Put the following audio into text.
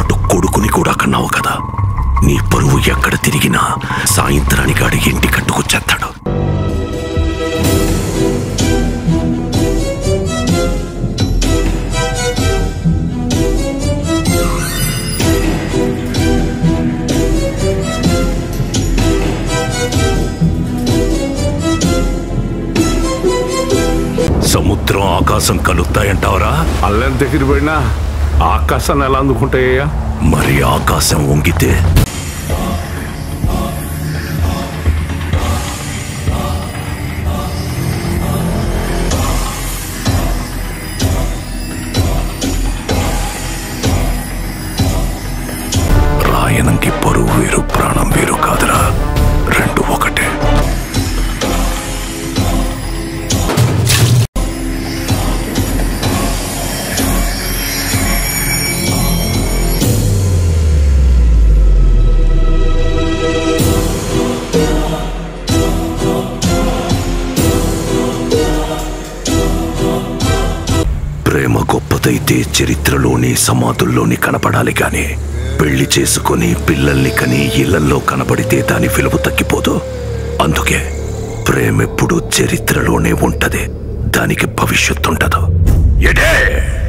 పాటు కొడుకుని కూడా కన్నావు కదా నీ పరువు ఎక్కడ తిరిగినా సాయంత్రానికి అడిగి ఇంటి కట్టుకొచ్చేస్తాడు సముద్రం ఆకాశం కలుస్తాయంటావరా అల్లం దగ్గర పోయినా ఆకాశాన్ని ఎలా అందుకుంటాయ్యా మరి ఆకాశం వంగితే రాయనంకి పరువు వేరు ప్రాణం వేరు కాదురా రెండు ఒకటే ప్రేమ గొప్పదైతే చరిత్రలోని సమాధుల్లోని కనపడాలి గాని పెళ్లి చేసుకొని పిల్లల్ని కని ఇళ్లల్లో కనపడితే దాని విలువ తగ్గిపోదు అందుకే ప్రేమెప్పుడు చరిత్రలోనే ఉంటది దానికి భవిష్యత్తుంటదు ఎడే